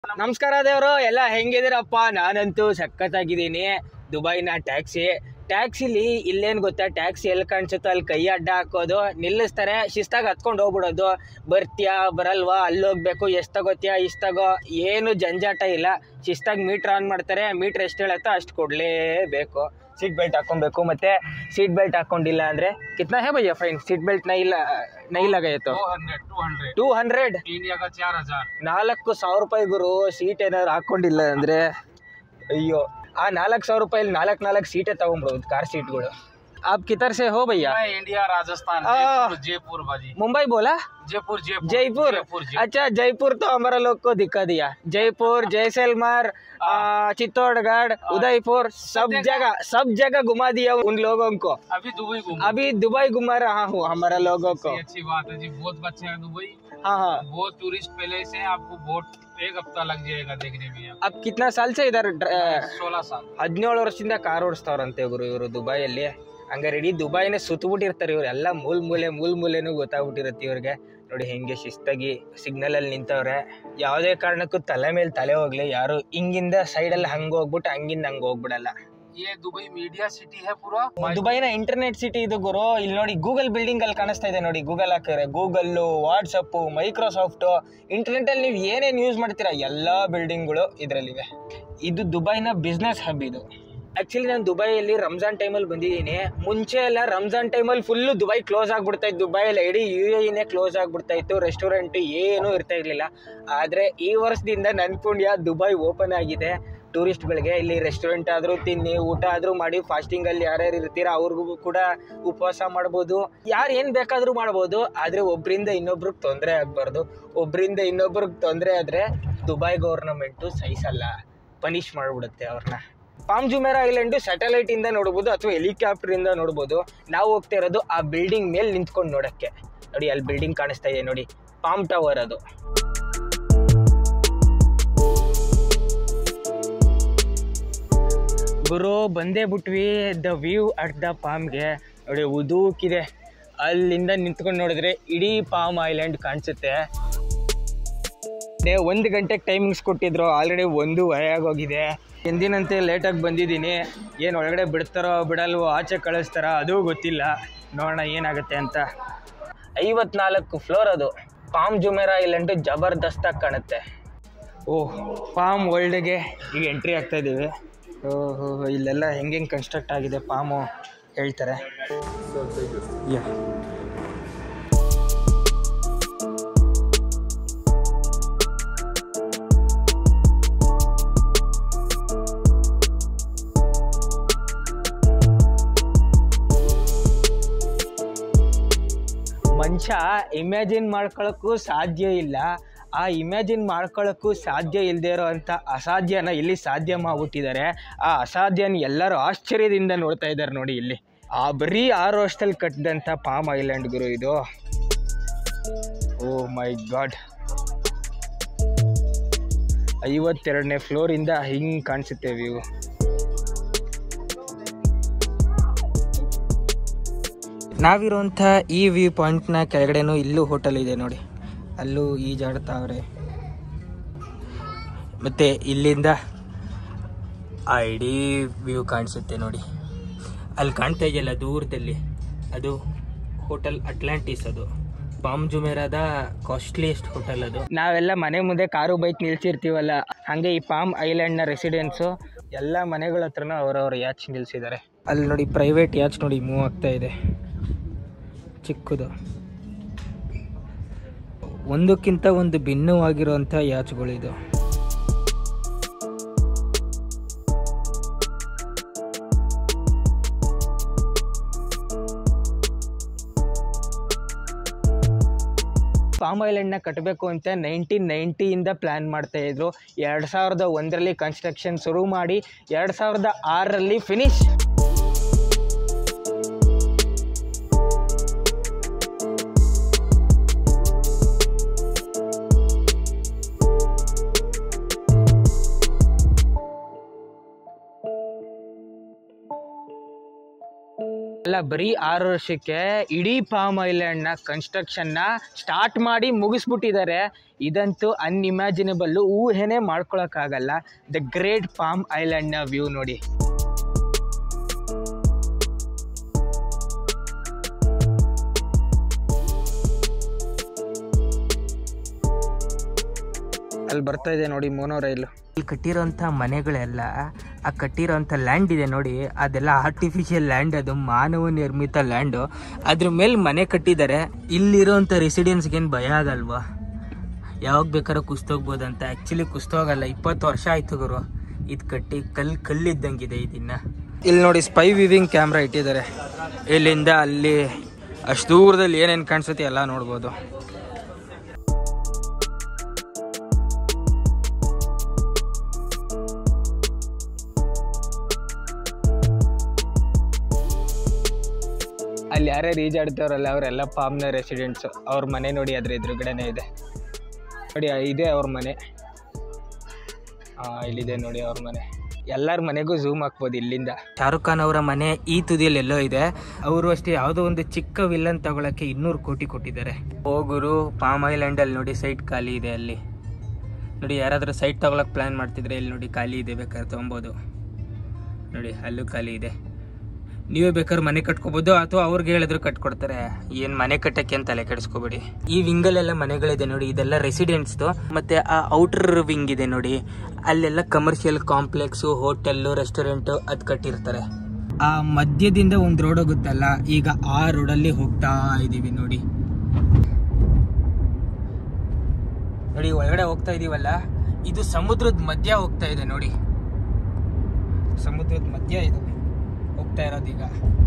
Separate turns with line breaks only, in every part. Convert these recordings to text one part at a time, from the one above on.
ನಮಸ್ಕಾರ ದೇವರು ಎಲ್ಲ ಹೆಂಗಿದಿರಪ್ಪ ನಾನಂತೂ ಸಖತ್ತಾಗಿದ್ದೀನಿ ದುಬೈನ ಟ್ಯಾಕ್ಸಿ ಟ್ಯಾಕ್ಸಿಲಿ ಇಲ್ಲೇನು ಗೊತ್ತಾ ಟ್ಯಾಕ್ಸಿ ಎಲ್ಲಿ ಕಾಣಿಸುತ್ತೋ ಅಲ್ಲಿ ಕೈ ಅಡ್ಡ ಹಾಕೋದು ನಿಲ್ಲಿಸ್ತಾರೆ ಶಿಸ್ತಾಗಿ ಹತ್ಕೊಂಡು ಹೋಗ್ಬಿಡೋದು ಬರ್ತೀಯಾ ಬರಲ್ವಾ ಅಲ್ಲಿ ಹೋಗ್ಬೇಕು ಎಷ್ಟು ತಗೋತೀಯಾ ಇಷ್ಟು ತಗೋ ಏನು ಜಂಜಾಟ ಇಲ್ಲ ಶಿಸ್ತಾಗಿ ಮೀಟ್ರ್ ಆನ್ ಮಾಡ್ತಾರೆ ಮೀಟ್ರ್ ಎಷ್ಟು ಹೇಳುತ್ತೋ ಅಷ್ಟು ಕೊಡಲೇಬೇಕು ಸೀಟ್ ಬೆಲ್ಟ್ ಹಾಕೊಬೇಕು ಮತ್ತೆ ಸೀಟ್ ಬೆಲ್ಟ್ ಹಾಕೊಂಡಿಲ್ಲ ಅಂದರೆ ಕಿತ್ನಾ ಹೇ ಭಯ್ಯ ಫೈನ್ ಸೀಟ್ ಬೆಲ್ಟ್ ನೈ ಇಲ್ಲ ನೈ ಲಗಾಯಿತು
two hundred two hundred
two hundred
India का चार हजार
ನಾಲ್ಕು ಸಾವಿರ ರೂಪಾಯಿ ಗುರು ಸೀಟ್ ಏನಾದ್ರು ಹಾಕೊಂಡಿಲ್ಲ ಅಂದ್ರೆ ಅಯ್ಯೋ ಆ ನಾಲ್ಕು ಸಾವಿರ ರೂಪಾಯಿ ನಾಲ್ಕು ನಾಲ್ಕು ಸೀಟೇ ತಗೊಂಡ್ಬಿಡೋದು ಕಾರ್ ಸೀಟ್ಗಳು आप किधर से हो भैया
मैं इंडिया राजस्थान
आ।
जयपुर जयपुर बाजी
मुंबई बोला
जयपुर जयपुर
जयपुर
जयपुर जयपुर।
अच्छा जयपुर तो हमारा लोग को दिखा दिया जयपुर जैसलमेर आ, चित्तौड़गढ़ उदयपुर सब जगह सब जगह घुमा दिया उन लोगों को
अभी दुबई घूम
अभी दुबई घुमा रहा हूँ हमारा लोगों को
अच्छी बात है जी बहुत बच्चे हैं दुबई
हाँ हाँ
बहुत टूरिस्ट प्लेस है आपको बहुत एक हफ्ता लग जाएगा देखने में यहाँ
अब कितना साल से इधर ड्र-
सोलह साल
ಹದಿನೇಳು ವರ್ಷದಿಂದ ಕಾರ್ ಓಡಿಸ್ತಾವ್ರಂತೆ ಗುರು ಇವರು ದುಬೈಯಲ್ಲಿ ಹಂಗಾರೆ ಇಡೀ ದುಬೈನೇ ಸುತ್ತಬಿಟ್ಟಿರ್ತಾರೆ ಇವ್ರು ಎಲ್ಲ ಮೂಲ್ ಮೂಲೆ ಮೂಲ್ ಮೂಲೆನೂ ಗೊತ್ತಾಗ್ಬಿಟ್ಟಿರುತ್ತೆ ಇವ್ರಿಗೆ ನೋಡಿ ಹೆಂಗೆ ಶಿಸ್ತಾಗಿ ಸಿಗ್ನಲ್ ಅಲ್ಲಿ ನಿಂತವ್ರೆ ಯಾವುದೇ ಕಾರಣಕ್ಕೂ ತಲೆ ಮೇಲೆ ತಲೆ ಹೋಗ್ಲಿ ಯಾರು ಹಿಂಗಿಂದ ಸೈಡಲ್ಲಿ ಹಂಗೆ ಹೋಗ್ಬಿಟ್ಟು ಹಂಗಿಂದ ಹಂಗೆ ಹೋಗ್ಬಿಡಲ್ಲ
ये दुबई मीडिया सिटी है पूरा
ದುಬೈನ ಇಂಟರ್ನೆಟ್ ಸಿಟಿ ಇದು ಗುರು ಇಲ್ಲಿ ನೋಡಿ ಗೂಗಲ್ ಬಿಲ್ಡಿಂಗ್ ಅಲ್ಲಿ ಕಾಣಿಸ್ತಾ ಇದೆ ನೋಡಿ ಗೂಗಲ್ ಹಾಕಿದ್ರೆ ಗೂಗಲ್ ವಾಟ್ಸಪ್ ಮೈಕ್ರೋಸಾಫ್ಟ್ ಇಂಟರ್ನೆಟ್ ಅಲ್ಲಿ ನೀವು ಏನೇನು ಯೂಸ್ ಮಾಡ್ತೀರಾ ಎಲ್ಲಾ ಬಿಲ್ಡಿಂಗ್ಗಳು ಇದರಲ್ಲಿವೆ ಇದು ದುಬೈನ ಬಿಸ್ನೆಸ್ ಹಬ್ ಇದು ಆಕ್ಚುಲಿ ನಾನು ದುಬೈಯಲ್ಲಿ ರಂಜಾನ್ ಟೈಮಲ್ಲಿ ಬಂದಿದ್ದೀನಿ ಮುಂಚೆ ಎಲ್ಲ ರಂಜಾನ್ ಟೈಮಲ್ಲಿ ಫುಲ್ಲು ದುಬೈ ಕ್ಲೋಸ್ ಆಗ್ಬಿಡ್ತಾ ಇತ್ತು ದುಬೈಯಲ್ಲಿ ಇಡೀ ಯು ಎನೇ ಕ್ಲೋಸ್ ಆಗ್ಬಿಡ್ತಾ ಇತ್ತು ರೆಸ್ಟೋರೆಂಟ್ ಏನೂ ಇರ್ತಾ ಇರಲಿಲ್ಲ ಆದರೆ ಈ ವರ್ಷದಿಂದ ನನ್ನ ಪುಣ್ಯ ದುಬೈ ಓಪನ್ ಆಗಿದೆ ಟೂರಿಸ್ಟ್ಗಳಿಗೆ ಇಲ್ಲಿ ರೆಸ್ಟೋರೆಂಟ್ ಆದರೂ ತಿನ್ನಿ ಊಟ ಆದರೂ ಮಾಡಿ ಫಾಸ್ಟಿಂಗಲ್ಲಿ ಯಾರ್ಯಾರು ಇರ್ತೀರಾ ಅವ್ರಿಗೂ ಕೂಡ ಉಪವಾಸ ಮಾಡ್ಬೋದು ಯಾರು ಏನು ಬೇಕಾದರೂ ಮಾಡ್ಬೋದು ಆದರೆ ಒಬ್ಬರಿಂದ ಇನ್ನೊಬ್ರಿಗೆ ತೊಂದರೆ ಆಗಬಾರ್ದು ಒಬ್ಬರಿಂದ ಇನ್ನೊಬ್ರಿಗೆ ತೊಂದರೆ ಆದರೆ ದುಬೈ ಗೌರ್ನಮೆಂಟು ಸಹಿಸಲ್ಲ ಪನಿಷ್ ಮಾಡಿಬಿಡುತ್ತೆ ಅವ್ರನ್ನ ಪಾಮ್ ಜುಮೇರಾ ಐಲ್ಯಾಂಡು ಸ್ಯಾಟಲೈಟಿಂದ ನೋಡ್ಬೋದು ಅಥವಾ ಹೆಲಿಕಾಪ್ಟರಿಂದ ನೋಡ್ಬೋದು ನಾವು ಹೋಗ್ತಾ ಇರೋದು ಆ ಬಿಲ್ಡಿಂಗ್ ಮೇಲೆ ನಿಂತ್ಕೊಂಡು ನೋಡೋಕ್ಕೆ ನೋಡಿ ಅಲ್ಲಿ ಬಿಲ್ಡಿಂಗ್ ಕಾಣಿಸ್ತಾ ಇದೆ ನೋಡಿ ಪಾಮ್ ಟವರ್ ಅದು ಗುರು ಬಂದೇ ಬಿಟ್ವಿ ದ ವ್ಯೂ ಅಟ್ ದ ಪಾಮ್ಗೆ ನೋಡಿ ಉದೂಕಿದೆ ಅಲ್ಲಿಂದ ನಿಂತ್ಕೊಂಡು ನೋಡಿದ್ರೆ ಇಡೀ ಪಾಮ್ ಐಲ್ಯಾಂಡ್ ಕಾಣಿಸುತ್ತೆ ಒಂದು ಗಂಟೆಗೆ ಟೈಮಿಂಗ್ಸ್ ಕೊಟ್ಟಿದ್ರು ಆಲ್ರೆಡಿ ಒಂದು ಆಗೋಗಿದೆ ಎಂದಿನಂತೆ ಲೇಟಾಗಿ ಬಂದಿದ್ದೀನಿ ಏನು ಒಳಗಡೆ ಬಿಡ್ತಾರೋ ಬಿಡಲ್ವೋ ಆಚೆ ಕಳಿಸ್ತಾರೋ ಅದೂ ಗೊತ್ತಿಲ್ಲ ನೋಡೋಣ ಏನಾಗುತ್ತೆ ಅಂತ ಐವತ್ನಾಲ್ಕು ಫ್ಲೋರ್ ಅದು ಪಾಮ್ ಜುಮೇರಾ ಐಲ್ಯಾಂಡು ಜಬರ್ದಸ್ತಾಗಿ ಕಾಣುತ್ತೆ ಓಹ್ ಪಾಮ್ ವರ್ಲ್ಡ್ಗೆ ಈಗ ಎಂಟ್ರಿ ಆಗ್ತಾ ಇದ್ದೀವಿ ಓಹೋ ಇಲ್ಲೆಲ್ಲ ಹೆಂಗೆ ಹೆಂಗೆ ಕನ್ಸ್ಟ್ರಕ್ಟ್ ಆಗಿದೆ ಪಾಮು ಹೇಳ್ತಾರೆ ಯಾ ಮನುಷ್ಯ ಇಮ್ಯಾಜಿನ್ ಮಾಡ್ಕೊಳ್ಳೋಕ್ಕೂ ಸಾಧ್ಯ ಇಲ್ಲ ಆ ಇಮ್ಯಾಜಿನ್ ಮಾಡ್ಕೊಳ್ಳೋಕ್ಕೂ ಸಾಧ್ಯ ಇಲ್ಲದೆ ಇರೋ ಅಂಥ ಅಸಾಧ್ಯನ ಇಲ್ಲಿ ಸಾಧ್ಯ ಮಾಡ್ಬಿಟ್ಟಿದ್ದಾರೆ ಆ ಅಸಾಧ್ಯನ ಎಲ್ಲರೂ ಆಶ್ಚರ್ಯದಿಂದ ನೋಡ್ತಾ ಇದ್ದಾರೆ ನೋಡಿ ಇಲ್ಲಿ ಆ ಬರೀ ಆರು ವರ್ಷದಲ್ಲಿ ಕಟ್ಟಿದಂಥ ಪಾಮ್ ಐಲ್ಯಾಂಡ್ ಗುರು ಇದು ಓ ಮೈ ಗಾಡ್ ಐವತ್ತೆರಡನೇ ಫ್ಲೋರಿಂದ ಹಿಂಗೆ ಕಾಣಿಸುತ್ತೆ ವ್ಯೂ ನಾವಿರುವಂಥ ಈ ವ್ಯೂ ಪಾಯಿಂಟ್ನ ಕೆಳಗಡೆನೂ ಇಲ್ಲೂ ಹೋಟೆಲ್ ಇದೆ ನೋಡಿ ಅಲ್ಲೂ ಈಜಾಡ್ತಾವ್ರೆ ಮತ್ತು ಇಲ್ಲಿಂದ ಆ ಇಡೀ ವ್ಯೂ ಕಾಣಿಸುತ್ತೆ ನೋಡಿ ಅಲ್ಲಿ ಕಾಣ್ತಾ ಇದೆಯಲ್ಲ ದೂರದಲ್ಲಿ ಅದು ಹೋಟೆಲ್ ಅಟ್ಲಾಂಟಿಸ್ ಅದು ಪಾಮ್ ಜುಮೇರಾದ ಕಾಸ್ಟ್ಲಿಯೆಸ್ಟ್ ಹೋಟೆಲ್ ಅದು ನಾವೆಲ್ಲ ಮನೆ ಮುಂದೆ ಕಾರು ಬೈಕ್ ನಿಲ್ಸಿರ್ತೀವಲ್ಲ ಹಾಗೆ ಈ ಪಾಮ್ ಐಲ್ಯಾಂಡ್ನ ರೆಸಿಡೆನ್ಸು ಎಲ್ಲ ಮನೆಗಳ ಹತ್ರನೂ ಅವರವ್ರ ಯಾಚ್ ನಿಲ್ಸಿದ್ದಾರೆ ಅಲ್ಲಿ ನೋಡಿ ಪ್ರೈವೇಟ್ ಯಾಚ್ ನೋಡಿ ಮೂವ್ ಆಗ್ತಾ ಇದೆ ಚಿಕ್ಕದು ಒಂದಕ್ಕಿಂತ ಒಂದು ಭಿನ್ನವಾಗಿರುವಂಥ ಯಾಚ್ಗಳಿದು ಪಾಮ್ ಐಲ್ಯಾಂಡ್ನ ಕಟ್ಟಬೇಕು ಅಂತ ನೈನ್ಟೀನ್ ನೈಂಟಿಯಿಂದ ಪ್ಲ್ಯಾನ್ ಮಾಡ್ತಾ ಇದ್ರು ಎರಡು ಸಾವಿರದ ಒಂದರಲ್ಲಿ ಕನ್ಸ್ಟ್ರಕ್ಷನ್ ಶುರು ಮಾಡಿ ಎರಡು ಸಾವಿರದ ಆರರಲ್ಲಿ ಫಿನಿಶ್ ಅಲ್ಲ ಬರೀ ಆರು ವರ್ಷಕ್ಕೆ ಇಡೀ ಪಾಮ್ ಐಲ್ಯಾಂಡ್ನ ಕನ್ಸ್ಟ್ರಕ್ಷನ್ನ ಸ್ಟಾರ್ಟ್ ಮಾಡಿ ಮುಗಿಸ್ಬಿಟ್ಟಿದ್ದಾರೆ ಇದಂತೂ ಅನ್ಇಮ್ಯಾಜಿನಬಲ್ಲು ಊಹೆನೇ ಮಾಡ್ಕೊಳಕ್ಕಾಗಲ್ಲ ದ ಗ್ರೇಟ್ ಪಾಮ್ ಐಲ್ಯಾಂಡ್ನ ವ್ಯೂ ನೋಡಿ ಅಲ್ಲಿ ಬರ್ತಾ ಇದೆ ನೋಡಿ ಮೋನೋ ರೈಲು ಇಲ್ಲಿ ಕಟ್ಟಿರೋಂಥ ಮನೆಗಳೆಲ್ಲ ಆ ಕಟ್ಟಿರೋಂಥ ಲ್ಯಾಂಡ್ ಇದೆ ನೋಡಿ ಅದೆಲ್ಲ ಆರ್ಟಿಫಿಷಿಯಲ್ ಲ್ಯಾಂಡ್ ಅದು ಮಾನವ ನಿರ್ಮಿತ ಲ್ಯಾಂಡು ಅದ್ರ ಮೇಲೆ ಮನೆ ಕಟ್ಟಿದ್ದಾರೆ ಇಲ್ಲಿರೋಂಥ ರೆಸಿಡೆನ್ಸ್ಗೇನು ಭಯ ಆಗಲ್ವಾ ಯಾವಾಗ ಬೇಕಾದ್ರೂ ಕುಸ್ತೋಗ್ಬೋದಂತ ಆ್ಯಕ್ಚುಲಿ ಕುಸ್ತೋಗಲ್ಲ ಇಪ್ಪತ್ತು ವರ್ಷ ಆಯ್ತು ಗುರು ಇದು ಕಟ್ಟಿ ಕಲ್ಲು ಕಲ್ಲಿದ್ದಂಗಿದೆ ಇದನ್ನ ಇಲ್ಲಿ ನೋಡಿ ಸ್ಪೈ ವಿವಿಂಗ್ ಕ್ಯಾಮ್ರಾ ಇಟ್ಟಿದ್ದಾರೆ ಇಲ್ಲಿಂದ ಅಲ್ಲಿ ಅಷ್ಟು ದೂರದಲ್ಲಿ ಏನೇನು ಕಾಣಿಸುತ್ತೆ ಎಲ್ಲ ನೋಡ್ಬೋದು ಅಲ್ಲಿ ಯಾರ್ಯಾರು ಈಜಾಡ್ತಾರಲ್ಲ ಅವರೆಲ್ಲ ಪಾಮ್ನ ರೆಸಿಡೆಂಟ್ಸ್ ಅವ್ರ ಮನೆ ನೋಡಿ ಅದ್ರ ಎದುರುಗಡೆನೇ ಇದೆ ನೋಡಿ ಇದೆ ಅವ್ರ ಮನೆ ಹಾಂ ಇಲ್ಲಿದೆ ನೋಡಿ ಅವ್ರ ಮನೆ ಎಲ್ಲರ ಮನೆಗೂ ಝೂಮ್ ಹಾಕ್ಬೋದು ಇಲ್ಲಿಂದ ಶಾರುಖ್ ಖಾನ್ ಅವರ ಮನೆ ಈ ತುದಿಯಲ್ಲಿ ಎಲ್ಲೋ ಇದೆ ಅವರು ಅಷ್ಟೇ ಯಾವುದೋ ಒಂದು ಚಿಕ್ಕ ವಿಲ್ಲನ್ ತಗೊಳಕ್ಕೆ ಇನ್ನೂರು ಕೋಟಿ ಕೊಟ್ಟಿದ್ದಾರೆ ಹೋಗುರು ಪಾಮ್ ಐಲ್ಯಾಂಡಲ್ಲಿ ನೋಡಿ ಸೈಟ್ ಖಾಲಿ ಇದೆ ಅಲ್ಲಿ ನೋಡಿ ಯಾರಾದರೂ ಸೈಟ್ ತಗೊಳಕ್ಕೆ ಪ್ಲ್ಯಾನ್ ಮಾಡ್ತಿದ್ರೆ ಇಲ್ಲಿ ನೋಡಿ ಖಾಲಿ ಇದೆ ಬೇಕಾದ್ರೆ ತೊಗೊಬೋದು ನೋಡಿ ಅಲ್ಲೂ ಖಾಲಿ ಇದೆ ನೀವೇ ಬೇಕಾದ್ರೆ ಮನೆ ಕಟ್ಕೋಬಹುದು ಅಥವಾ ಅವ್ರಿಗೆ ಹೇಳಿದ್ರು ಕಟ್ಕೊಡ್ತಾರೆ ಏನ್ ಮನೆ ಕಟ್ಟಕ್ಕೆ ಅಂತ ತಲೆ ಕೆಡಿಸ್ಕೋಬೇಡಿ ಈ ವಿಂಗಲ್ಲೆಲ್ಲ ಮನೆಗಳಿದೆ ನೋಡಿ ಇದೆಲ್ಲ ರೆಸಿಡೆನ್ಸ್ದು ಮತ್ತೆ ಆ ಔಟರ್ ವಿಂಗ್ ಇದೆ ನೋಡಿ ಅಲ್ಲೆಲ್ಲ ಕಮರ್ಷಿಯಲ್ ಕಾಂಪ್ಲೆಕ್ಸು ಹೋಟೆಲ್ಲು ರೆಸ್ಟೋರೆಂಟು ಅದು ಕಟ್ಟಿರ್ತಾರೆ ಆ ಮಧ್ಯದಿಂದ ಒಂದು ರೋಡ್ ಹೋಗುತ್ತಲ್ಲ ಈಗ ಆ ರೋಡಲ್ಲಿ ಹೋಗ್ತಾ ಇದೀವಿ ನೋಡಿ ನೋಡಿ ಒಳಗಡೆ ಹೋಗ್ತಾ ಇದೀವಲ್ಲ ಇದು ಸಮುದ್ರದ ಮಧ್ಯ ಹೋಗ್ತಾ ಇದೆ ನೋಡಿ ಸಮುದ್ರದ ಮಧ್ಯ ಇದು ಹೋಗ್ತಾ ಇರೋದೀಗ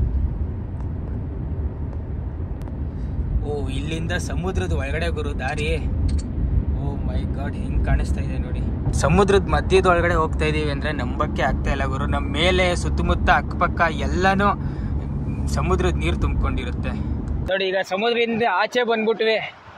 ಓ ಇಲ್ಲಿಂದ ಸಮುದ್ರದ ಒಳಗಡೆ ಗುರು ದಾರಿ ಓ ಮೈ ಗಾಡ್ ಹಿಂಗ್ ಕಾಣಿಸ್ತಾ ಇದೆ ನೋಡಿ ಸಮುದ್ರದ ಮಧ್ಯದ ಒಳಗಡೆ ಹೋಗ್ತಾ ಇದೀವಿ ಅಂದ್ರೆ ನಂಬಕ್ಕೆ ಆಗ್ತಾ ಇಲ್ಲ ಗುರು ನಮ್ಮ ಮೇಲೆ ಸುತ್ತಮುತ್ತ ಅಕ್ಕಪಕ್ಕ ಎಲ್ಲಾನು ಸಮುದ್ರದ ನೀರು ತುಂಬಿಕೊಂಡಿರುತ್ತೆ ನೋಡಿ ಈಗ ಸಮುದ್ರದಿಂದ ಆಚೆ ಬಂದ್ಬಿಟ್ವಿ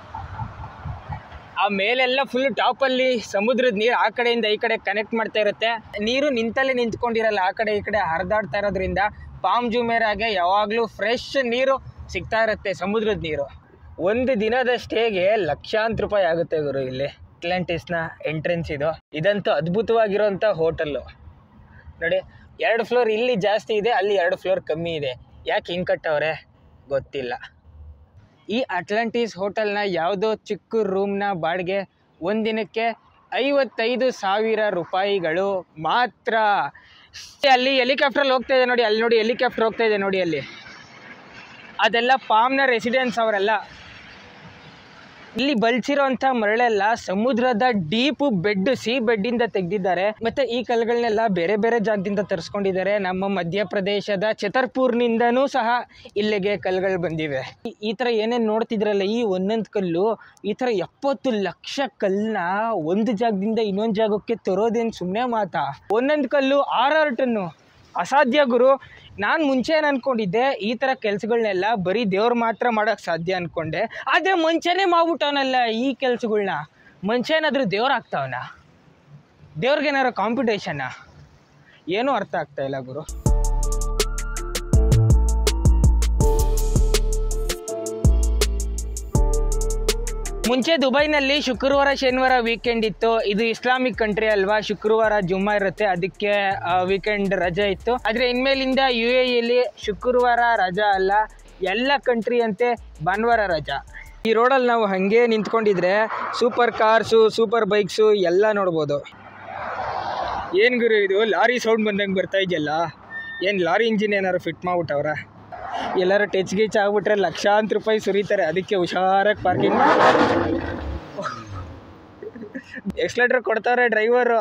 ಆ ಮೇಲೆಲ್ಲ ಫುಲ್ ಟಾಪಲ್ಲಿ ಸಮುದ್ರದ ನೀರು ಆ ಕಡೆಯಿಂದ ಈ ಕಡೆ ಕನೆಕ್ಟ್ ಮಾಡ್ತಾ ಇರುತ್ತೆ ನೀರು ನಿಂತಲ್ಲೇ ನಿಂತ್ಕೊಂಡಿರಲ್ಲ ಆ ಕಡೆ ಈ ಕಡೆ ಹರಿದಾಡ್ತಾ ಇರೋದ್ರಿಂದ ಪಾಮ್ ಜುಮೇರಾಗೆ ಯಾವಾಗಲೂ ಫ್ರೆಶ್ ನೀರು ಸಿಗ್ತಾ ಇರುತ್ತೆ ಸಮುದ್ರದ ನೀರು ಒಂದು ದಿನದ ಸ್ಟೇಗೆ ಲಕ್ಷಾಂತರ ರೂಪಾಯಿ ಆಗುತ್ತೆ ಗುರು ಇಲ್ಲಿ ಅಟ್ಲಾಂಟಿಸ್ನ ಎಂಟ್ರೆನ್ಸ್ ಇದು ಇದಂತೂ ಅದ್ಭುತವಾಗಿರೋಂಥ ಹೋಟೆಲ್ಲು ನೋಡಿ ಎರಡು ಫ್ಲೋರ್ ಇಲ್ಲಿ ಜಾಸ್ತಿ ಇದೆ ಅಲ್ಲಿ ಎರಡು ಫ್ಲೋರ್ ಕಮ್ಮಿ ಇದೆ ಯಾಕೆ ಹಿಂಗೆ ಕಟ್ಟವ್ರೆ ಗೊತ್ತಿಲ್ಲ ಈ ಅಟ್ಲಾಂಟಿಸ್ ಹೋಟೆಲ್ನ ಯಾವುದೋ ಚಿಕ್ಕ ರೂಮ್ನ ಬಾಡಿಗೆ ಒಂದಿನಕ್ಕೆ ಐವತ್ತೈದು ಸಾವಿರ ರೂಪಾಯಿಗಳು ಮಾತ್ರ ಅಲ್ಲಿ ಹೆಲಿಕಾಪ್ಟ್ರಲ್ಲಿ ಹೋಗ್ತಾ ಇದೆ ನೋಡಿ ಅಲ್ಲಿ ನೋಡಿ ಹೆಲಿಕಾಪ್ಟರ್ ಹೋಗ್ತಾ ಇದೆ ನೋಡಿ ಅಲ್ಲಿ ಅದೆಲ್ಲ ಪಾಮ್ನ ರೆಸಿಡೆನ್ಸ್ ಅವರೆಲ್ಲ ಇಲ್ಲಿ ಬಲ್ಸಿರೋಂಥ ಮರಳೆಲ್ಲ ಸಮುದ್ರದ ಡೀಪ್ ಬೆಡ್ ಸಿ ಬೆಡ್ಡಿಂದ ತೆಗೆದಿದ್ದಾರೆ ಮತ್ತೆ ಈ ಕಲ್ಲುಗಳನ್ನೆಲ್ಲ ಬೇರೆ ಬೇರೆ ಜಾಗದಿಂದ ತರಿಸ್ಕೊಂಡಿದ್ದಾರೆ ನಮ್ಮ ಮಧ್ಯಪ್ರದೇಶದ ಛತರ್ಪುರ್ನಿಂದನೂ ಸಹ ಇಲ್ಲಿಗೆ ಕಲ್ಲುಗಳು ಬಂದಿವೆ ಈ- ಈ ಥರ ಏನೇನು ನೋಡ್ತಿದ್ರಲ್ಲ ಈ ಒಂದೊಂದು ಕಲ್ಲು ಈ ಥರ ಎಪ್ಪತ್ತು ಲಕ್ಷ ಕಲ್ಲನ್ನ ಒಂದು ಜಾಗದಿಂದ ಇನ್ನೊಂದು ಜಾಗಕ್ಕೆ ತರೋದೇನು ಸುಮ್ಮನೆ ಮಾತಾ ಒಂದೊಂದು ಕಲ್ಲು ಆರಾರು ಟನ್ನು ಅಸಾಧ್ಯ ಗುರು ನಾನು ಮುಂಚೆ ಏನು ಅನ್ಕೊಂಡಿದ್ದೆ ಈ ಥರ ಕೆಲಸಗಳನ್ನೆಲ್ಲ ಬರೀ ದೇವ್ರು ಮಾತ್ರ ಮಾಡೋಕ್ಕೆ ಸಾಧ್ಯ ಅನ್ಕೊಂಡೆ ಆದರೆ ಮುಂಚೆನೇ ಮಾಡ್ಬಿಟ್ಟವನಲ್ಲ ಈ ಕೆಲಸಗಳ್ನ ಮನುಷ್ಯ ಏನಾದರೂ ದೇವ್ರು ಆಗ್ತಾವನ ದೇವ್ರಿಗೇನಾರು ಕಾಂಪಿಟೇಷನ್ನ ಏನೂ ಅರ್ಥ ಆಗ್ತಾ ಇಲ್ಲ ಗುರು ಮುಂಚೆ ದುಬೈನಲ್ಲಿ ಶುಕ್ರವಾರ ಶನಿವಾರ ವೀಕೆಂಡ್ ಇತ್ತು ಇದು ಇಸ್ಲಾಮಿಕ್ ಕಂಟ್ರಿ ಅಲ್ವಾ ಶುಕ್ರವಾರ ಜುಮ್ಮಾ ಇರುತ್ತೆ ಅದಕ್ಕೆ ವೀಕೆಂಡ್ ರಜೆ ಇತ್ತು ಆದರೆ ಇನ್ಮೇಲಿಂದ ಯು ಎಲ್ಲಿ ಶುಕ್ರವಾರ ರಜಾ ಅಲ್ಲ ಎಲ್ಲ ಕಂಟ್ರಿ ಅಂತೆ ಭಾನುವಾರ ರಜಾ ಈ ರೋಡಲ್ಲಿ ನಾವು ಹಾಗೆ ನಿಂತ್ಕೊಂಡಿದ್ರೆ ಸೂಪರ್ ಕಾರ್ಸು ಸೂಪರ್ ಬೈಕ್ಸು ಎಲ್ಲ ನೋಡ್ಬೋದು ಏನು ಗುರು ಇದು ಲಾರಿ ಸೌಂಡ್ ಬಂದಂಗೆ ಬರ್ತಾ ಇದೆಯಲ್ಲ ಏನು ಲಾರಿ ಇಂಜಿನ್ ಏನಾರು ಫಿಟ್ ಮಾಡ್ಬಿಟ್ಟವ್ರ ಎಲ್ಲರೂ ಟಚ್ ಗಿಚ್ ಆಗ್ಬಿಟ್ರೆ ಲಕ್ಷಾಂತರ ರೂಪಾಯಿ ಸುರಿತಾರೆ ಅದಕ್ಕೆ ಹುಷಾರಾಗಿ ಪಾರ್ಕಿಂಗ್ ಎಕ್ಸ್ಲೇಟ್ರ್ ಕೊಡ್ತಾರೆ ಡ್ರೈವರು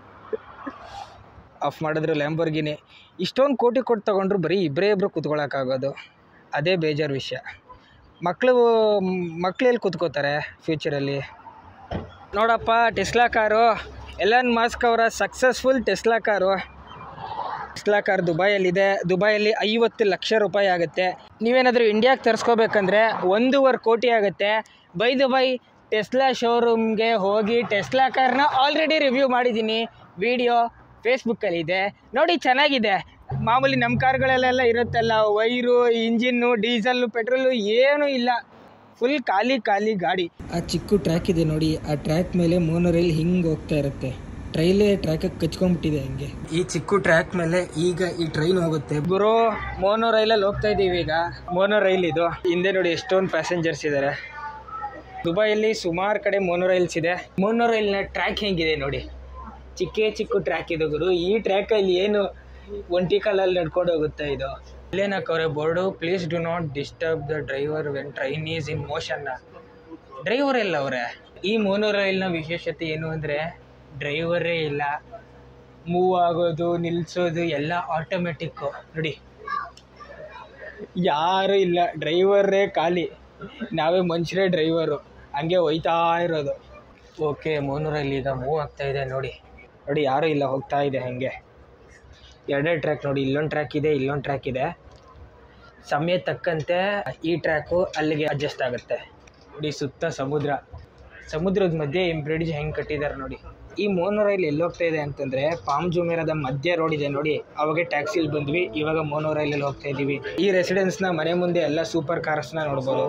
ಆಫ್ ಮಾಡಿದ್ರು ಲ್ಯಾಂಬರ್ಗಿನಿ ಇಷ್ಟೊಂದು ಕೋಟಿ ಕೊಟ್ಟು ತಗೊಂಡ್ರು ಬರೀ ಇಬ್ಬರೇ ಇಬ್ಬರು ಕುತ್ಕೊಳ್ಳೋಕ್ಕಾಗೋದು ಅದೇ ಬೇಜಾರು ವಿಷಯ ಮಕ್ಕಳು ಮಕ್ಕಳೆಲ್ಲಿ ಕೂತ್ಕೋತಾರೆ ಫ್ಯೂಚರಲ್ಲಿ ನೋಡಪ್ಪ ಟೆಸ್ಲಾ ಕಾರು ಎಲನ್ ಮಾಸ್ಕ್ ಅವರ successful Tesla car Tesla car ದುಬೈಯಲ್ಲಿದೆ ದುಬೈಯಲ್ಲಿ ಐವತ್ತು ಲಕ್ಷ ರೂಪಾಯಿ ಆಗುತ್ತೆ ನೀವೇನಾದರೂ ಇಂಡಿಯಾಗೆ ತರಿಸ್ಕೋಬೇಕಂದ್ರೆ ಒಂದೂವರೆ ಕೋಟಿ ಆಗುತ್ತೆ ಬೈ ದುಬೈ ಟೆಸ್ಲಾ ಶೋರೂಮ್ಗೆ ಹೋಗಿ ಟೆಸ್ಲಾ ಕಾರ್ನ ಆಲ್ರೆಡಿ ರಿವ್ಯೂ ಮಾಡಿದ್ದೀನಿ ವಿಡಿಯೋ ಫೇಸ್ಬುಕ್ಕಲ್ಲಿದೆ ನೋಡಿ ಚೆನ್ನಾಗಿದೆ ಮಾಮೂಲಿ ನಮ್ಮ ಕಾರ್ಗಳಲ್ಲೆಲ್ಲ ಇರುತ್ತಲ್ಲ ವೈರು ಇಂಜಿನ್ನು ಡೀಸೆಲ್ಲು ಪೆಟ್ರೋಲು ಏನೂ ಇಲ್ಲ ಫುಲ್ ಖಾಲಿ ಖಾಲಿ ಗಾಡಿ ಆ ಚಿಕ್ಕ ಟ್ರ್ಯಾಕ್ ಇದೆ ನೋಡಿ ಆ ಟ್ರ್ಯಾಕ್ ಮೇಲೆ ಮೋನೋ ರೈಲ್ ಹಿಂಗೆ ಹೋಗ್ತಾ ಇರುತ್ತೆ ಟ್ರೈಲೇ ಟ್ರ್ಯಾಕ್ ಕಚ್ಕೊಂಡ್ಬಿಟ್ಟಿದೆ ಹಂಗೆ ಈ ಚಿಕ್ಕ ಟ್ರ್ಯಾಕ್ ಮೇಲೆ ಈಗ ಈ ಟ್ರೈನ್ ಹೋಗುತ್ತೆ ಗುರು ಮೋನೋ ರೈಲಲ್ಲಿ ಹೋಗ್ತಾ ಇದೀವಿ ಈಗ ಮೋನೋ ರೈಲ್ ಇದು ಹಿಂದೆ ನೋಡಿ ಎಷ್ಟೊಂದು ಪ್ಯಾಸೆಂಜರ್ಸ್ ಇದ್ದಾರೆ ದುಬೈಯಲ್ಲಿ ಸುಮಾರು ಕಡೆ ಮೋನೋ ರೈಲ್ಸ್ ಇದೆ ಮೋನೋ ರೈಲ್ನ ಟ್ರ್ಯಾಕ್ ಹೆಂಗಿದೆ ನೋಡಿ ಚಿಕ್ಕ ಚಿಕ್ಕ ಟ್ರ್ಯಾಕ್ ಇದು ಗುರು ಈ ಟ್ರ್ಯಾಕಲ್ಲಿ ಏನು ಒಂಟಿ ಕಾಲಲ್ಲಿ ನಡ್ಕೊಂಡು ಹೋಗುತ್ತೆ ಇದು ಇಲ್ಲೇನು ಹಾಕವ್ರೆ board please do not disturb the driver when train is in ಮೋಷನ್ನ ಡ್ರೈವರ್ ಎಲ್ಲ ಅವರೇ ಈ ಮೋನೋ ರೈಲ್ನ ವಿಶೇಷತೆ ಏನು ಅಂದರೆ ಡ್ರೈವರೇ ಇಲ್ಲ ಮೂವ್ ಆಗೋದು ನಿಲ್ಲಿಸೋದು ಎಲ್ಲ ಆಟೋಮೆಟಿಕ್ಕು ನೋಡಿ ಯಾರು ಇಲ್ಲ ಡ್ರೈವರೇ ಖಾಲಿ ನಾವೇ ಮನುಷ್ಯರೇ ಡ್ರೈವರು ಹಂಗೆ ಒಯ್ತಾ ಇರೋದು ಓಕೆ ಮೋನೋ ರೈಲ್ ಈಗ ಮೂವ್ ಆಗ್ತಾ ಇದೆ ನೋಡಿ ನೋಡಿ ಯಾರೂ ಇಲ್ಲ ಹೋಗ್ತಾ ಇದೆ ಹಾಗೆ ಎರಡೇ ಟ್ರ್ಯಾಕ್ ನೋಡಿ ಇಲ್ಲೊಂದು ಟ್ರ್ಯಾಕ್ ಇದೆ ಇಲ್ಲೊಂದು ಟ್ರ್ಯಾಕ್ ಇದೆ ಸಮಯ ತಕ್ಕಂತೆ ಈ ಟ್ರ್ಯಾಕು ಅಲ್ಲಿಗೆ ಅಡ್ಜಸ್ಟ್ ಆಗುತ್ತೆ ನೋಡಿ ಸುತ್ತ ಸಮುದ್ರ ಸಮುದ್ರದ ಮಧ್ಯೆ ಈ ಬ್ರಿಡ್ಜ್ ಹೆಂಗೆ ಕಟ್ಟಿದ್ದಾರೆ ನೋಡಿ ಈ ಮೋನೋ ರೈಲ್ ಎಲ್ಲಿ ಹೋಗ್ತಾ ಇದೆ ಅಂತಂದ್ರೆ ಪಾಮ್ ಜುಮೇರದ ಮಧ್ಯ ರೋಡ್ ಇದೆ ನೋಡಿ ಅವಾಗ ಟ್ಯಾಕ್ಸಿಲಿ ಬಂದ್ವಿ ಇವಾಗ ಮೋನೋ ರೈಲಲ್ಲಿ ಹೋಗ್ತಾ ಇದ್ದೀವಿ ಈ ರೆಸಿಡೆನ್ಸ್ನ ಮನೆ ಮುಂದೆ ಎಲ್ಲ ಸೂಪರ್ ಕಾರ್ಸ್ನ ನೋಡ್ಬೋದು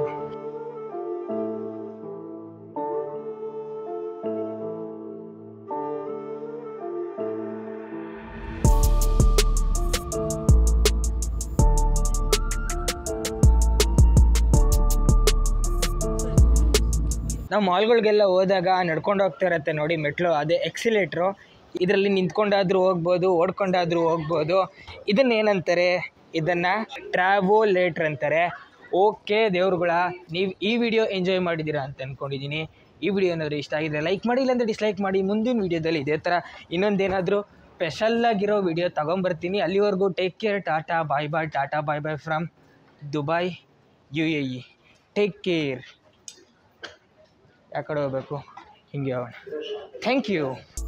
ನಾವು ಮಾಲ್ಗಳಿಗೆಲ್ಲ ಹೋದಾಗ ನಡ್ಕೊಂಡು ಹೋಗ್ತಾ ಇರತ್ತೆ ನೋಡಿ ಮೆಟ್ಲು ಅದೇ ಎಕ್ಸಿಲೇಟ್ರು ಇದರಲ್ಲಿ ನಿಂತ್ಕೊಂಡಾದ್ರೂ ಹೋಗ್ಬೋದು ಓಡ್ಕೊಂಡಾದ್ರೂ ಹೋಗ್ಬೋದು ಇದನ್ನ ಏನಂತಾರೆ ಇದನ್ನು ಟ್ರಾವೋಲೇಟ್ರ್ ಅಂತಾರೆ ಓಕೆ ದೇವ್ರುಗಳ ನೀವು ಈ ವಿಡಿಯೋ ಎಂಜಾಯ್ ಮಾಡಿದ್ದೀರಾ ಅಂತ ಅಂದ್ಕೊಂಡಿದ್ದೀನಿ ಈ ವಿಡಿಯೋ ಏನಾದರೂ ಇಷ್ಟ ಆಗಿದ್ರೆ ಲೈಕ್ ಮಾಡಿ ಇಲ್ಲಾಂದರೆ ಡಿಸ್ಲೈಕ್ ಮಾಡಿ ಮುಂದಿನ ವಿಡಿಯೋದಲ್ಲಿ ಇದೇ ಥರ ಇನ್ನೊಂದೇನಾದರೂ ಸ್ಪೆಷಲ್ಲಾಗಿರೋ ವಿಡಿಯೋ ತೊಗೊಂಬರ್ತೀನಿ ಅಲ್ಲಿವರೆಗೂ take care tata bye bye tata bye bye from Dubai U A E take care ಯಾವ ಕಡೆ ಹೋಗ್ಬೇಕು ಹಿಂಗೆ ಹೋಗೋಣ ಥ್ಯಾಂಕ್ ಯು